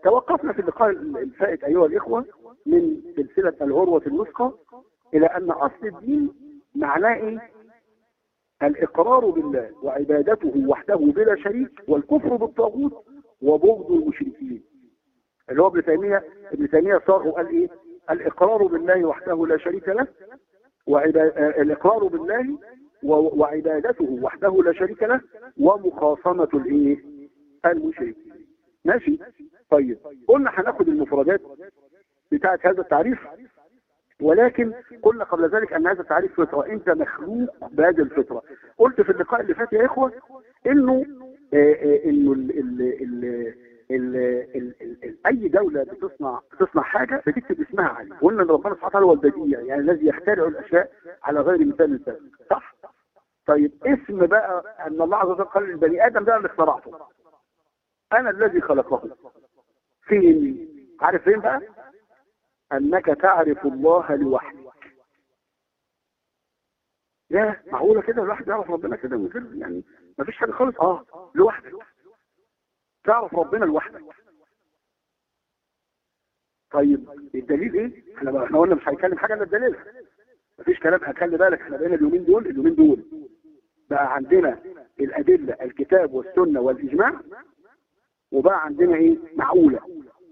توقفنا في اللقاء الفائت ايها الاخوه من سلسله العروه الوثقى الى ان اصل الدين معناه ايه؟ الاقرار بالله وعبادته وحده بلا شريك والكفر بالطاغوت وبغض المشركين اللي هو ابن تيميه ابن تيميه صاغ وقال ايه؟ الاقرار بالله وحده لا شريك له وعبا... الاقرار بالله و... وعبادته وحده لا شريك له ومخاصمه الايه؟ المشركين ماشي؟ طيب قلنا هناخد المفردات بتاعت هذا التعريف ولكن قلنا قبل ذلك ان هذا التعريف فطره انت مخلوق بهذه الفطره قلت في اللقاء اللي فات يا اخوه انه آه آه انه ال ال ال ال ال ال ال اي دوله بتصنع بتصنع حاجه بتكتب اسمها عليه قلنا ان ربنا سبحانه وتعالى هو البديع يعني الذي يخترع الاشياء على غير مثال السابق صح طيب اسم بقى ان الله عز وجل قال للبني ادم ده اللي اخترعته انا الذي خلقه فين عارف فين بقى انك تعرف الله لوحدك يا معقوله كده الواحد يعرف ربنا كده من غير يعني ما فيش حاجه خالص اه لوحدك تعرف ربنا لوحدك طيب الدليل ايه احنا احنا قلنا مش هنتكلم حاجه الا الدليل مفيش كلام خلي بالك احنا بقينا اليومين دول اليومين دول بقى عندنا الادله الكتاب والسنه والاجماع وبقى عندنا ايه معقوله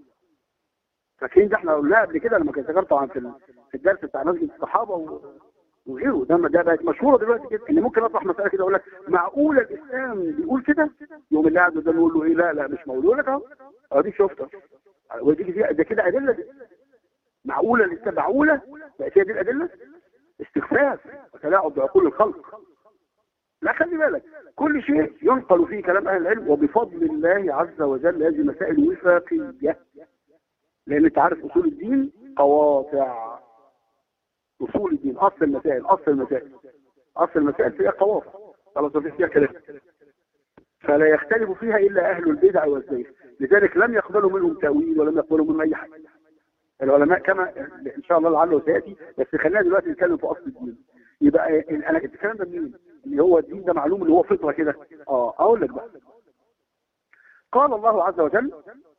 فاكرين ده احنا قلناها قبل كده لما كنت ذكرت طبعا في في الدرس بتاع مسجد الصحابه و... وغيره ده ده بقت مشهوره دلوقتي كده ان ممكن اطرح مساله كده اقول لك معقوله الاسلام بيقول كده يوم اللي قاعد ده نقول له ايه لا لا مش موجود يقول لك اهو اديك شفتها ودي ده كده ادله دي معقوله الاسلام معقوله بقت هي دي الادله استخفاف وتلاعب بعقول الخلق لا خلي بالك كل شيء ينقل فيه كلام اهل العلم وبفضل الله عز وجل هذه مسائل وفاقيه لان انت عارف اصول الدين قواطع اصول الدين اصل المسائل اصل المسائل اصل المسائل فيها قواطع خلاص مفيش فيها كلام فلا يختلف فيها الا اهل البدع والزيف لذلك لم يقبلوا منهم تاويل ولم يقبلوا منهم اي حاجه العلماء كما ان شاء الله لعله سياتي بس خلينا دلوقتي نتكلم في اصل الدين يبقى انا جبت الكلام ده منين؟ اللي هو الدين ده معلوم اللي هو فطره كده اه اقول لك بقى قال الله عز وجل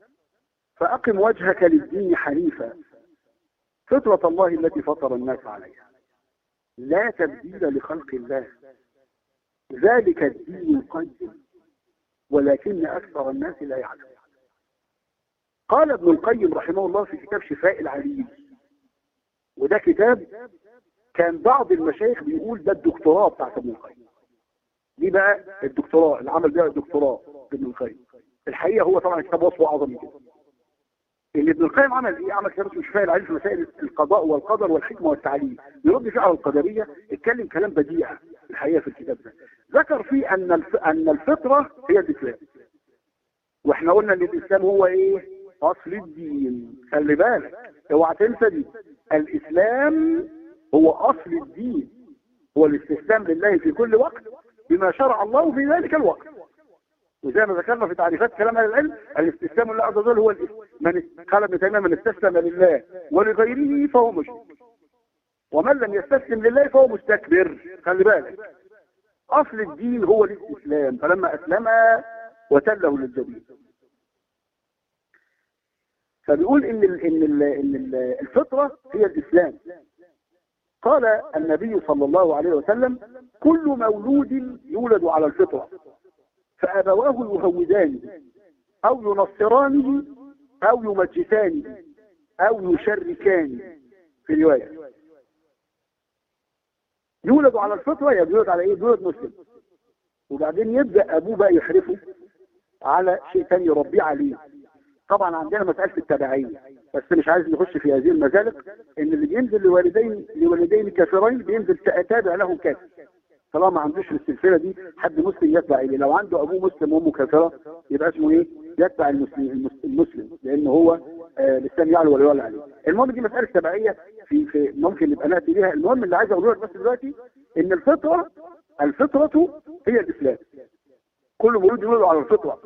فأقم وجهك للدين حنيفا فطرة الله التي فطر الناس عليها لا تبديل لخلق الله ذلك الدين القيم ولكن أكثر الناس لا يعلمون قال ابن القيم رحمه الله في كتاب شفاء العليل وده كتاب كان بعض المشايخ بيقول ده الدكتوراه بتاعت ابن القيم دي بقى الدكتوراه العمل ده الدكتوراه ابن القيم الحقيقه هو طبعا كتاب وصفه اعظم من كده اللي ابن القيم عمل ايه عمل كتاب اسمه شفاء العليل في مسائل القضاء والقدر والحكمه والتعليم يرد فيه على القدريه اتكلم كلام بديع الحقيقه في الكتاب ده ذكر فيه ان الف... ان الفطره هي الاسلام واحنا قلنا ان الاسلام هو ايه اصل الدين خلي بالك اوعى تنسى دي الاسلام هو اصل الدين هو الاستسلام لله في كل وقت بما شرع الله في ذلك الوقت وزي ما ذكرنا في تعريفات كلام اهل العلم الاستسلام لله عز وجل هو من قال ابن تيميه من استسلم لله ولغيره فهو مشرك ومن لم يستسلم لله فهو مستكبر خلي بالك اصل الدين هو الاستسلام فلما اسلم وتله للجبين فبيقول ان ال ان ال ان ال الفطره هي الاسلام قال النبي صلى الله عليه وسلم كل مولود يولد على الفطره فأبواه يهودانه أو ينصرانه أو يمجسانه أو يشركانه في رواية يولد على الفطرة يا بيولد على إيه؟ بيولد مسلم وبعدين يبدأ أبوه بقى يحرفه على شيء تاني يربيه عليه طبعا عندنا مسألة التبعية بس مش عايز نخش في هذه المزالق ان اللي بينزل لوالدين لوالدين كافرين بينزل تابع لهم كافر طالما ما عندوش السلسله دي حد مسلم يتبع اليه لو عنده ابوه مسلم وامه كافره يبقى اسمه ايه يتبع المسلم المسلم لان هو آه الاسلام يعلو ولا يعلى عليه المهم دي مساله تبعيه في في ممكن نبقى ناتي بيها المهم اللي عايز اقوله لك بس دلوقتي ان الفطره الفطره هي الاسلام كل مولود يولد على الفطره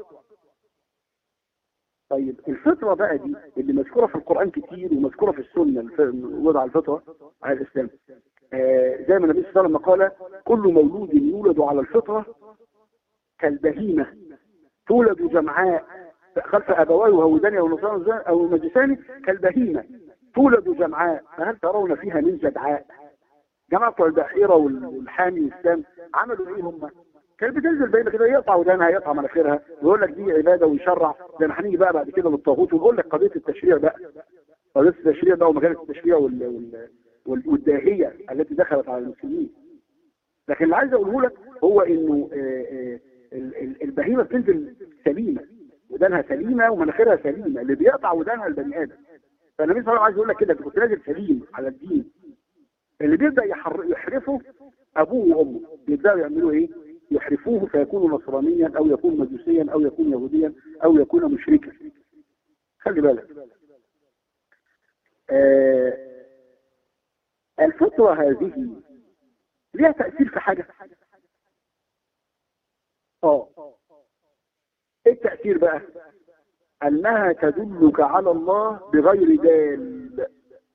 طيب الفطرة بقى دي اللي مذكورة في القرآن كتير ومذكورة في السنة وضع الفطرة على الإسلام آه زي ما النبي صلى الله عليه وسلم قال كل مولود يولد على الفطرة كالبهيمة تولد جمعاء خلف ابواه وهوداني او نصراني او مجساني كالبهيمه تولد جمعاء فهل ترون فيها من جدعاء جماعه بتوع البحيره والحامي والسام عملوا ايه هم؟ كانت بتنزل بين كده يقطع ودانها يقطع مناخيرها ويقول لك دي عباده ويشرع زي ما هنيجي بقى بعد كده للطاغوت ونقول لك قضيه التشريع بقى قضيه التشريع بقى ومجال التشريع وال... وال... والداهيه التي دخلت على المسلمين لكن اللي عايز اقوله لك هو انه آآ آآ البهيمه بتنزل سليمه ودانها سليمه ومناخيرها سليمه اللي بيقطع ودانها البني ادم فالنبي صلى الله عليه وسلم عايز يقول لك كده انت كنت نازل سليم على الدين اللي بيبدا يحر... يحرفه ابوه وامه بيبداوا يعملوا ايه؟ يحرفوه فيكون نصرانيا او يكون مجوسيا او يكون يهوديا او يكون مشركا خلي بالك آه الفترة هذه ليها تأثير في حاجة اه ايه التأثير بقى انها تدلك على الله بغير دال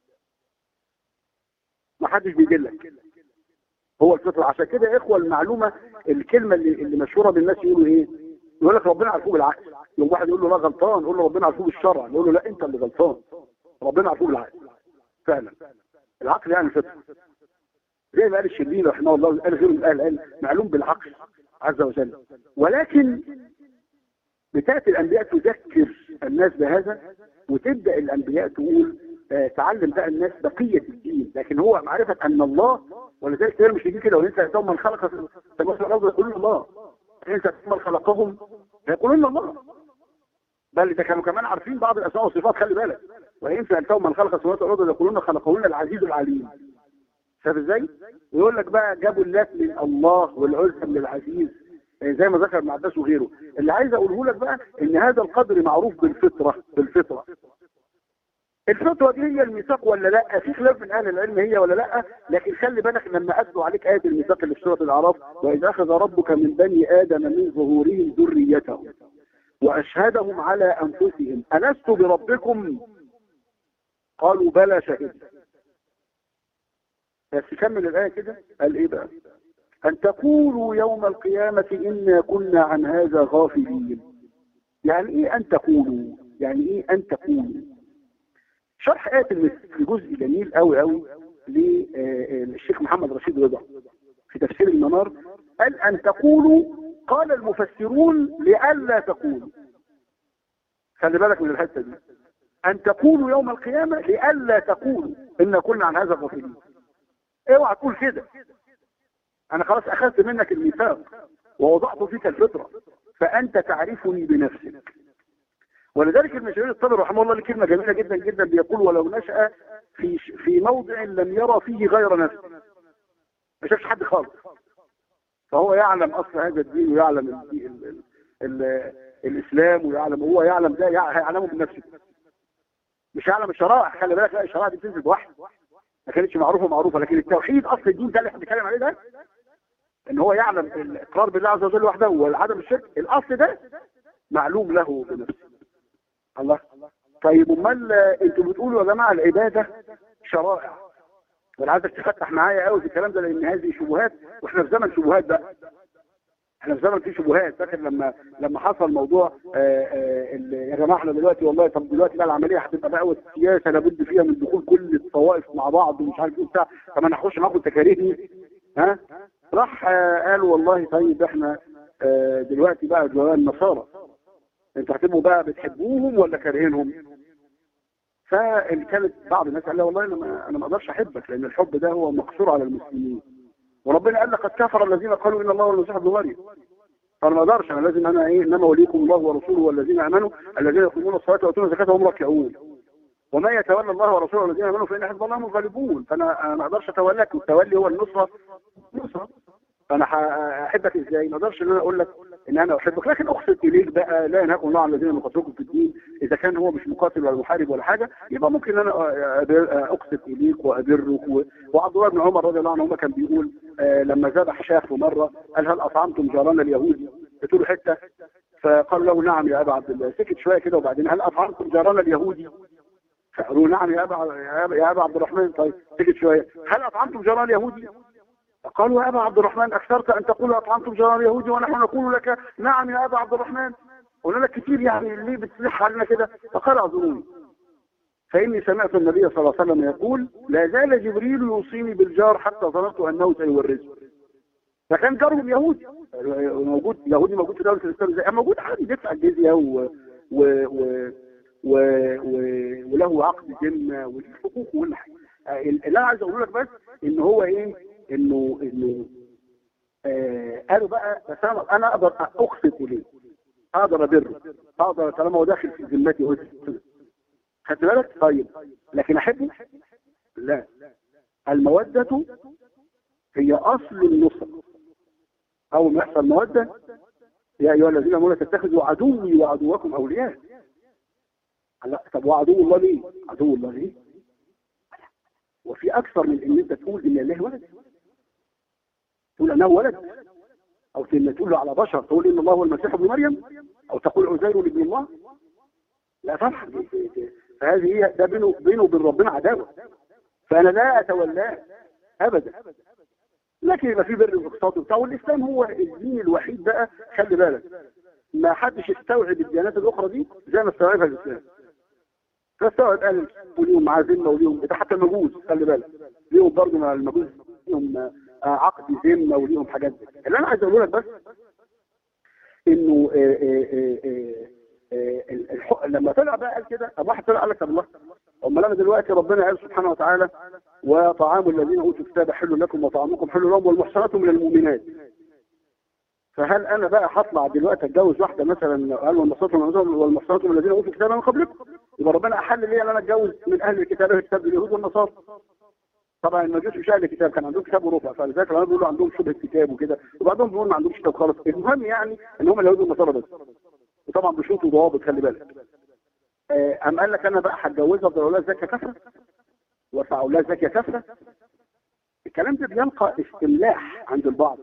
ما حدش بيدلك هو الفطرة عشان كده يا اخوة المعلومة الكلمة اللي, اللي مشهورة بالناس يقولوا ايه يقول لك ربنا عرفوه بالعقل يوم واحد يقول له لا غلطان يقول له ربنا عرفوه بالشرع يقول له لا انت اللي غلطان ربنا عرفوه بالعقل فعلا العقل يعني الفطرة زي ما قال الشربيني رحمه الله قال غيره من اهل العلم معلوم بالعقل عز وجل ولكن بتاتي الانبياء تذكر الناس بهذا وتبدا الانبياء تقول آه تعلم بقى الناس بقيه الدين لكن هو معرفه ان الله ولذلك كتير مش يجي كده وانت ثم من خلق السماوات والارض يقولون الله انت ثم خلقهم يقولون الله بل ده كانوا كمان عارفين بعض الاسماء والصفات خلي بالك وان سالتهم من خلق السماوات والارض يقولون خلقهن العزيز العليم شايف ازاي؟ ويقول لك بقى جابوا اللات من الله والعزى من العزيز زي ما ذكر ابن عباس وغيره اللي عايز اقوله لك بقى ان هذا القدر معروف بالفطره بالفطره الفتوى دي هي الميثاق ولا لا في خلاف من اهل العلم هي ولا لا لكن خلي بالك لما اتلو عليك ايه الميثاق اللي في سوره الاعراف واذا اخذ ربك من بني ادم من ظهورهم ذريتهم واشهدهم على انفسهم الست بربكم قالوا بلى شهدنا بس كمل الايه كده قال ايه بقى ان تقولوا يوم القيامه انا كنا عن هذا غافلين يعني ايه ان تقولوا يعني ايه ان تقولوا شرح آية المثل في جزء جميل قوي قوي للشيخ محمد رشيد رضا في تفسير المنار قال أن تقولوا قال المفسرون لئلا تقولوا خلي بالك من الحتة دي أن تقولوا يوم القيامة لئلا تقولوا إن كنا عن هذا غافلين اوعى تقول كده أنا خلاص أخذت منك الميثاق ووضعت فيك الفطرة فأنت تعرفني بنفسك ولذلك ابن جرير الطبري رحمه الله كلمه جميله جدا جدا بيقول ولو نشأ في في موضع لم يرى فيه غير نفسه ما شافش حد خالص فهو يعلم اصل هذا الدين ويعلم ال ال ال ال الاسلام ويعلم هو يعلم ده هيعلمه بنفسه مش يعلم الشرائع خلي بالك لا الشرائع دي بتنزل بواحد ما كانتش معروفه معروفه لكن التوحيد اصل الدين ده اللي احنا بنتكلم عليه ده ان هو يعلم الاقرار بالله عز وجل وحده وعدم الشرك الاصل ده معلوم له بنفسه الله طيب امال انتوا بتقولوا يا جماعه العباده شرائع وانا عايزك تفتح معايا قوي في الكلام ده لان هذه شبهات واحنا في زمن شبهات بقى احنا في زمن فيه شبهات فاكر لما لما حصل موضوع آآ آآ يا جماعه احنا دلوقتي والله طب دلوقتي بقى العمليه هتبقى بقى والسياسه لابد فيها من دخول كل الطوائف مع بعض ومش عارف ايه بتاع طب انا هخش معاكم تكاريهني ها راح قال والله طيب احنا دلوقتي بقى جوال النصارى انتوا هتبقوا بقى بتحبوهم ولا كارهينهم فان كانت بعض الناس قال لا والله انا ما انا ما اقدرش احبك لان الحب ده هو مقصور على المسلمين وربنا قال لقد كفر الذين قالوا ان الله هو المسيح ابن مريم فانا ما اقدرش انا لازم انا ايه انما وليكم الله ورسوله والذين امنوا الذين يقيمون الصلاه ويؤتون الزكاه وهم راكعون وما يتولى الله ورسوله والذين امنوا فان حزب الله هم الغالبون فانا انا ما اقدرش اتولاك والتولي هو النصره نصره فانا احبك ازاي ما اقدرش ان انا اقول لك ان انا احبك لكن اقصد اليك بقى لا ينهاكم الله عن الذين يقاتلوكم في الدين اذا كان هو مش مقاتل ولا محارب ولا حاجه يبقى ممكن ان انا اقصد اليك وابرك و... وعبد الله بن عمر رضي الله عنهما كان بيقول آه لما ذبح شاف مره قال هل اطعمتم جيران اليهود قلت له حته فقال له نعم يا ابا عبد الله سكت شويه كده وبعدين هل اطعمتم جيران اليهودي فقالوا نعم يا ابا يا ابا عبد الرحمن طيب سكت شويه هل اطعمتم جيران اليهودي قالوا يا أبا عبد الرحمن أكثرت أن تقول أطعمتم جار اليهود ونحن نقول لك نعم يا أبا عبد الرحمن قلنا لك كتير يعني ليه بتصلح علينا كده فقال اعذروني فاني سمعت النبي صلى الله عليه وسلم يقول لا زال جبريل يوصيني بالجار حتى ظننت انه سيورثه فكان جارهم يهودي موجود يهودي موجود في دوله الاسلام زي موجود عادي بيدفع الجزيه و و و و و وله عقد ذمه والحقوق وكل حاجه اللي انا عايز اقول لك بس ان هو ايه انه انه آه قالوا بقى بس انا انا اقدر اقسط اليه اقدر ابره اقدر طالما هو داخل في ذمتي خدت بالك طيب لكن احبه لا المودة هي اصل النصر اول ما يحصل مودة يا ايها الذين امنوا تتخذوا عدوي وعدوكم اولياء لا طب وعدو الله ليه عدو الله ليه وفي اكثر من ان انت تقول ان الله ولد تقول انه ولد او تقول له على بشر تقول ان الله هو المسيح ابن مريم او تقول عزير ابن الله لا طبعا فهذه هي ده بينه بينه وبين ربنا عداوه فانا لا اتولاه ابدا لكن يبقى في بر واقساط وبتاع والاسلام هو الدين الوحيد بقى خلي بالك ما حدش يستوعب الديانات الاخرى دي زي ما استوعبها الاسلام فاستوعب قال وليهم معاه ذمه وليهم ده حتى المجوس خلي بالك ليهم برضه مع المجوس ليهم عقد ذمه وليهم حاجات دي اللي انا عايز اقوله لك بس انه آآ آآ الحق لما طلع بقى قال كده طب واحد طلع قال لك طب الله امال انا دلوقتي ربنا قال سبحانه وتعالى وطعام الذين اوتوا الكتاب حل لكم وطعامكم حل لهم والمحصنات من المؤمنات فهل انا بقى هطلع دلوقتي اتجوز واحده مثلا قال والمحصنات والمحصنات من الذين اوتوا الكتاب من قبلكم يبقى ربنا احل لي ان انا اتجوز من اهل الكتاب اهل الكتاب اليهود والنصارى طبعا المجوس مش اهل الكتاب كان عندهم كتاب ورفع فلذلك لما بيقولوا عندهم شبه كتاب وكده وبعضهم بيقولوا ما عندهمش كتاب خالص المهم يعني ان هم اليهود والنصارى بس وطبعا بشروط وضوابط خلي بالك أم قال لك أنا بقى هتجوزها افضل أولاد زكاة كفرة وارفع أولاد زكاة كفرة الكلام ده بيلقى استملاح عند البعض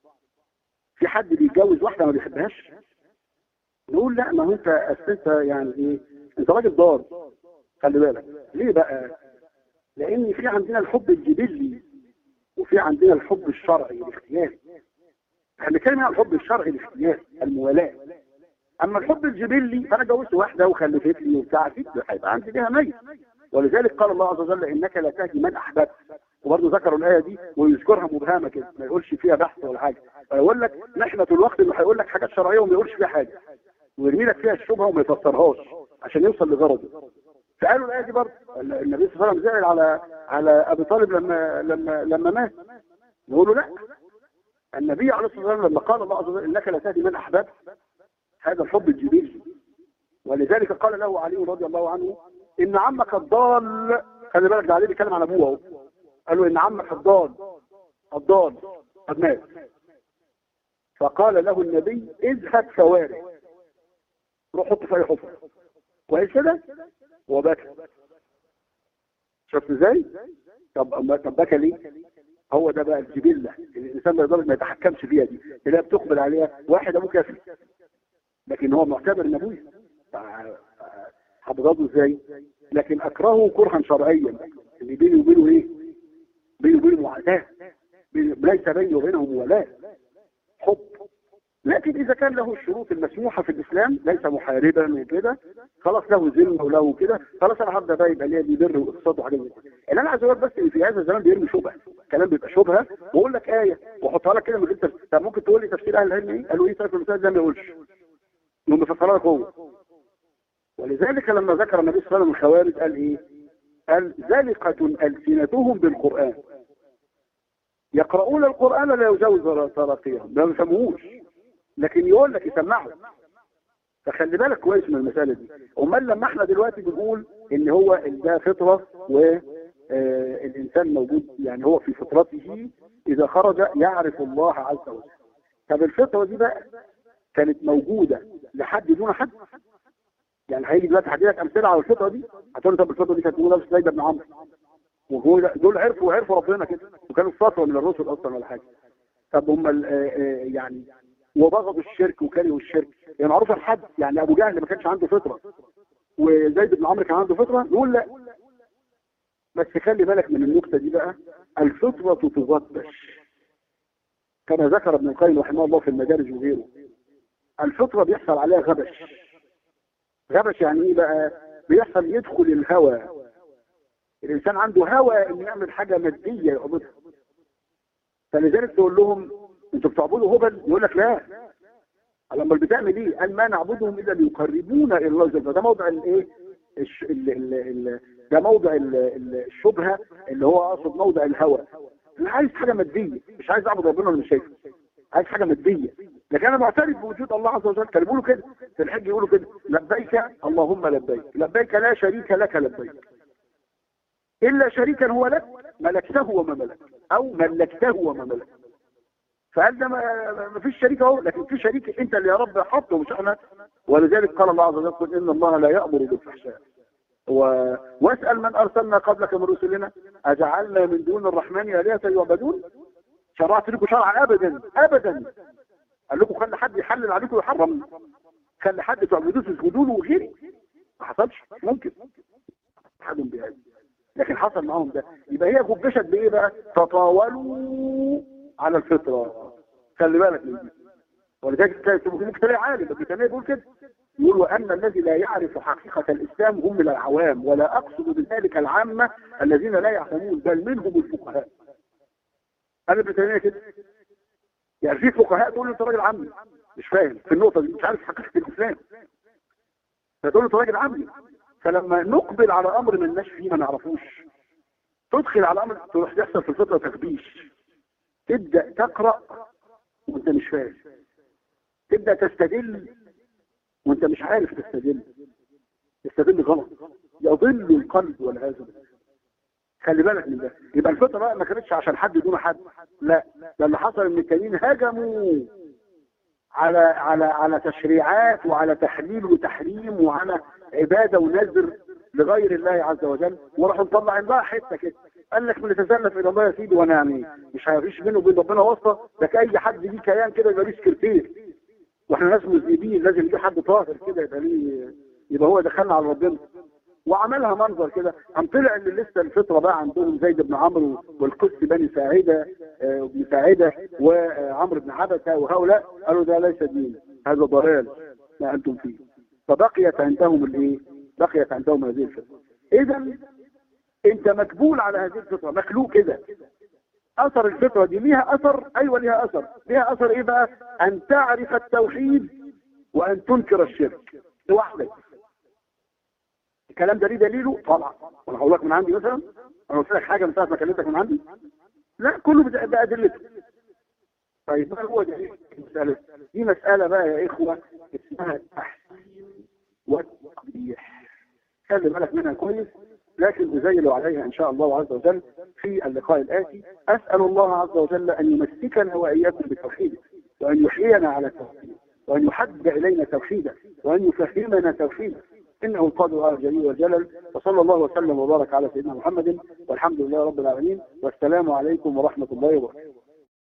في حد بيتجوز واحدة ما بيحبهاش نقول لا ما هو انت انت يعني ايه انت راجل ضار خلي بالك ليه بقى لان في عندنا الحب الجبلي وفي عندنا الحب الشرعي الاختياري احنا بنتكلم عن الحب الشرعي الاختياري الموالاه اما الحب الجبلي فانا جوزت واحده وخلفت لي وبتاع اكيد هيبقى عندي ليها ميت ولذلك قال الله عز وجل انك لا تهدي من احببت وبرضه ذكروا الايه دي ويذكرها مبهمه كده ما يقولش فيها بحث ولا حاجه فيقول لك نحنه الوقت انه هيقول لك حاجات شرعيه وما يقولش فيها حاجه ويرمي لك فيها الشبهه وما يفسرهاش عشان يوصل لغرضه فقالوا الايه دي برضه النبي صلى الله عليه وسلم زعل على على ابي طالب لما لما لما مات نقول له لا النبي عليه الصلاه والسلام لما قال الله عز وجل انك لا تهدي من احببت هذا الحب الجبلي ولذلك قال له علي رضي الله عنه ان عمك الضال خلي بالك ده علي بيتكلم عن ابوه اهو قال له ان عمك الضال الضال قد مات فقال له النبي اذهب فواري روح حط في اي حفره كويس كده وبكى شفت ازاي طب طب بكى ليه هو ده بقى الجبله اللي الانسان ما يقدرش ما يتحكمش فيها دي اللي هي بتقبل عليها واحد ابوه كافر لكن هو معتبر ان ابويا هتغضه ازاي لكن اكرهه كرها شرعيا اللي بيني وبينه ايه بيني وبينه معاداه ليس بيني وبينه موالاه حب لكن اذا كان له الشروط المسموحه في الاسلام ليس محاربا وكده خلاص له ذمه وله كده خلاص انا هبدا بقى يبقى ليا دي بر واقتصاد وحاجات زي كده اللي انا عايز اقول بس ان في هذا الزمان بيرمي شبهه الكلام بيبقى شبهه واقول لك ايه واحطها لك كده من غير تفسير طب ممكن تقول لي تفسير اهل العلم ايه قالوا ايه ترك المسائل ده ما يقولش انهم بيفسرها لك هو ولذلك لما ذكر النبي صلى الله عليه وسلم الخوارج قال ايه قال زلقة ألسنتهم بالقرآن يقرؤون القرآن لا يجوز تراقيهم ما بيفهموش لكن يقول لك يسمعه فخلي بالك كويس من المسألة دي امال لما احنا دلوقتي بنقول ان هو ده فطرة والإنسان موجود يعني هو في فطرته إذا خرج يعرف الله عز وجل طب الفطرة دي بقى كانت موجودة لحد دون حد يعني هيجي دلوقتي هدي لك امثله على الفطره دي هتقول لي طب الفطره دي كانت موجوده في سيد بن عمرو وهو دول عرفوا وعرفوا ربنا كده وكانوا فتره من الرسل اصلا ولا حاجه طب هم يعني وبغضوا الشرك وكرهوا الشرك يعني معروف الحد يعني ابو جهل ما كانش عنده فطره وزيد بن عمرو كان عنده فطره نقول لا بس خلي بالك من النكته دي بقى الفطره تغطش كما ذكر ابن القيم رحمه الله في المدارج وغيره الفطرة بيحصل عليها غبش غبش يعني ايه بقى بيحصل يدخل الهوى الانسان عنده هوى انه يعمل حاجة مادية يعبدها فلذلك تقول لهم انتوا بتعبدوا هبل يقول لك لا لما بتعمل ايه قال ما نعبدهم الا ليقربونا الى الله زلفى ده موضع الايه الش... ال... ال... ال... ده موضع ال... الشبهه اللي هو اقصد موضع الهوى انا عايز حاجه ماديه مش عايز اعبد ربنا اللي مش شايفه عايز حاجه ماديه لكن انا معترف بوجود الله عز وجل كانوا بيقولوا كده في الحج يقولوا كده لبيك اللهم لبيك لبيك لا شريك لك لبيك الا شريكا هو لك ملكته وما ملك او ملكته وما ملك فقال ده ما فيش شريك اهو لكن في شريك انت اللي يا رب حطه مش احنا ولذلك قال الله عز وجل قل ان الله لا يامر بالفحشاء و... واسال من ارسلنا قبلك من رسلنا اجعلنا من دون الرحمن الهه يعبدون شرعت لكم شرعا ابدا ابدا قال لكم خلي حد يحلل عليكم ويحرم خلي حد تعبدوه تسجدوا له وغيري ما حصلش ممكن حد بهذا لكن حصل معاهم ده يبقى هي غبشت بايه بقى تطاولوا على الفطره خلي بالك من دي ولذلك ممكن تلاقي عالم ابن تيميه بيقول كده يقول وان الذي لا يعرف حقيقه الاسلام هم من العوام ولا اقصد بذلك العامه الذين لا يعلمون بل منهم الفقهاء انا ابن تيميه كده يعني في فقهاء تقول له انت راجل عمي مش فاهم في النقطه دي مش عارف حقيقه الاسلام فتقول له انت راجل عمي فلما نقبل على امر ما لناش فيه ما نعرفوش تدخل على امر تروح يحصل في الفطره تخبيش تبدا تقرا وانت مش فاهم تبدا تستدل وانت مش عارف تستدل تستدل غلط يضل القلب والعياذ بالله خلي بالك من ده يبقى الفطره بقى ما كانتش عشان حد دون حد لا ده اللي حصل ان التانيين هجموا على على على تشريعات وعلى تحليل وتحريم وعلى عباده ونذر لغير الله عز وجل وراحوا مطلعين بقى حته كده قال لك من يتزلف الى الله يا سيدي وانا يعني مش هيفيش بينه وبين ربنا واسطه ده اي حد ليه كيان كده يبقى ليه سكرتير واحنا ناس مذنبين لازم يجي حد طاهر كده يبقى ليه يبقى هو دخلنا على ربنا وعملها منظر كده قام طلع ان لسه الفطره بقى عندهم زيد بن عمرو والقس بني ساعده بن ساعده وعمرو بن حبسه وهؤلاء قالوا ده ليس دين هذا ضلال ما انتم فيه فبقيت عندهم الايه؟ بقيت عندهم هذه الفطره اذا انت مكبول على هذه الفطره مخلوق كده اثر الفطره دي ليها اثر ايوه ليها اثر ليها اثر ايه بقى ان تعرف التوحيد وان تنكر الشرك لوحدك الكلام ده ليه دليله طبعا وانا هقول لك من عندي مثلا انا قلت لك حاجه من ساعه ما كلمتك من عندي لا كله بادلته طيب ما هو دليل المساله دي مساله بقى يا اخوه اسمها التحسين والتقبيح خلي بالك منها كويس لكن أزيل عليها إن شاء الله عز وجل في اللقاء الآتي أسأل الله عز وجل أن يمسكنا وإياكم بتوحيده وأن يحيينا على توحيده وأن يحبب إلينا توحيده وأن يفهمنا توحيده إنه القادر على الجليل والجلل وصلى الله وسلم وبارك على سيدنا محمد والحمد لله رب العالمين والسلام عليكم ورحمة الله وبركاته